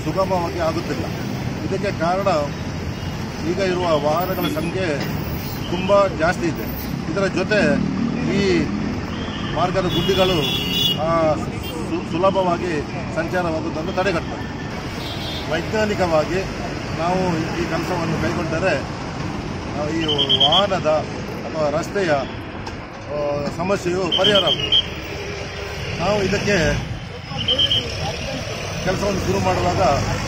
ಸುಗಮವಾಗಿ ಆಗುತ್ತಿಲ್ಲ ಇದಕ್ಕೆ ಕಾರಣ ಈಗ ಇರುವ ವಾಹನಗಳ ಸಂಖ್ಯೆ ತುಂಬ ಜಾಸ್ತಿ ಇದೆ ಇದರ ಜೊತೆ ಈ ಮಾರ್ಗದ ಗುಡ್ಡಿಗಳು ಆ, ಸು- ಸುಲಭವಾಗಿ ಸಂಚಾರವಾಗುವುದನ್ನು ತಡೆಗಟ್ಟುತ್ತದೆ ವೈಜ್ಞಾನಿಕವಾಗಿ ನಾವು ಈ ಕೆಲಸವನ್ನು ಕೈಗೊಂಡರೆ ನಾವು ಈ ವಾಹನದ ಅಥವಾ ರಸ್ತೆಯ ಆ, ಸಮಸ್ಯೆಯು ಪರಿಹಾರ ಆಗುತ್ತದೆ ನಾವು ಇದಕ್ಕೆ ಕೆಲಸವನ್ನು ಶುರು ಮಾಡುವಾಗ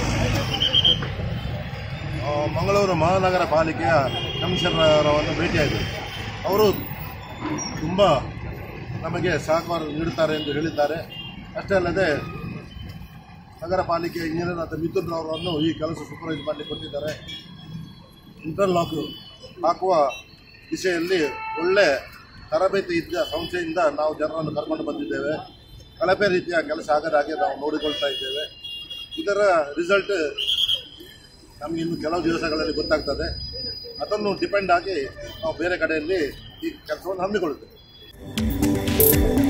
ಆ, ಮಂಗಳೂರು ಮಹಾನಗರ ಪಾಲಿಕೆಯ ಕಮಿಷನರವನ್ನು ಭೇಟಿಯಾಗಿದ್ದರು ಅವರು ತುಂಬ ನಮಗೆ ಸಹಕಾರ ನೀಡುತ್ತಾರೆ ಎಂದು ಹೇಳಿದ್ದಾರೆ ಅಷ್ಟೇ ಅಲ್ಲದೆ ನಗರ ಪಾಲಿಕೆ ಇಂಜಿನಿಯರ್ ಆದ ಮಿಥುನ್ ಅವರನ್ನು ಈ ಕೆಲಸ ಸೂಪರ್ವೈಸ್ ಮಾಡಲಿಕ್ಕೆ ಕೊಟ್ಟಿದ್ದಾರೆ ಇಂಟರ್ಲಾಕ್ ಹಾಕುವ ದಿಶೆಯಲ್ಲಿ ಒಳ್ಳೆ ತರಬೇತಿ ಇದ್ದ ಸಂಸ್ಥೆಯಿಂದ ನಾವು ಜನರನ್ನು ಕರ್ಕೊಂಡು ಬಂದಿದ್ದೇವೆ ಕಳಪೆ ರೀತಿಯ ಕೆಲಸ ಆಗದ ಹಾಗೆ ನಾವು ನೋಡಿಕೊಳ್ತಾ ಇದ್ದೇವೆ ಇದರ ರಿಸಲ್ಟ್ ನಮಗೆ ಇನ್ನು ಕೆಲವು ದಿವಸಗಳಲ್ಲಿ ಗೊತ್ತಾಗ್ತದೆ ಅದನ್ನು ಡಿಪೆಂಡ್ ಆಗಿ ನಾವು ಬೇರೆ ಕಡೆಯಲ್ಲಿ ಈ ಕೆಲಸವನ್ನು ಹಮ್ಮಿಕೊಳ್ಳುತ್ತೇವೆ